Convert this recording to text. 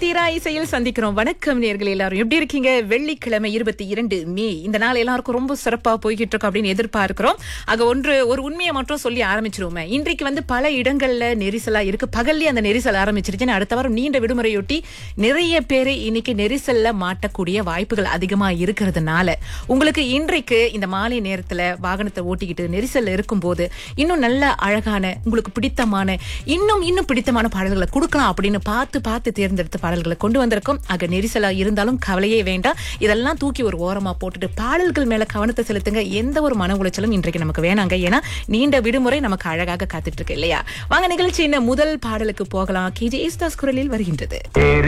தீரா இசையில் சந்திக்கிறோம் வணக்கம் நேர்கள் எல்லாரும் எப்படி இருக்கீங்க வெள்ளிக்கிழமை இருபத்தி இரண்டு மே இந்த நாள் எல்லாருக்கும் ரொம்ப சிறப்பா போய்கிட்டு இருக்கோம் அப்படின்னு எதிர்பார்க்கிறோம் ஆக ஒன்று ஒரு உண்மையை மட்டும் சொல்லி ஆரம்பிச்சிருவோமே இன்றைக்கு வந்து பல இடங்கள்ல நெரிசலா இருக்கு பகல்லே அந்த நெரிசல் ஆரம்பிச்சிருச்சு அடுத்த வாரம் நீண்ட விடுமுறையொட்டி நிறைய பேர் இன்னைக்கு நெரிசல்ல மாட்டக்கூடிய வாய்ப்புகள் அதிகமா இருக்கிறதுனால உங்களுக்கு இன்றைக்கு இந்த மாலை நேரத்துல வாகனத்தை ஓட்டிக்கிட்டு நெரிசல்ல இருக்கும்போது இன்னும் நல்ல அழகான உங்களுக்கு பிடித்தமான இன்னும் இன்னும் பிடித்தமான பாடல்களை கொடுக்கலாம் அப்படின்னு பார்த்து பார்த்து தேர்ந்தெடுத்த பாடல்களை கொண்டு வந்திருக்கோம் அக நெரிசலா இருந்தாலும் கவலையே வேண்டாம் இதெல்லாம் தூக்கி ஒரு ஓரமா போட்டுட்டு பாடல்கள் மேல கவனத்தை செலுத்துங்க எந்த ஒரு மன உளைச்சலும் இன்றைக்கு நமக்கு வேணாங்க ஏன்னா நீண்ட விடுமுறை நமக்கு அழகாக காத்துட்டு இருக்கு இல்லையா வாங்க நிகழ்ச்சியின் முதல் பாடலுக்கு போகலாம் கே ஜே குரலில் வருகின்றது तेरी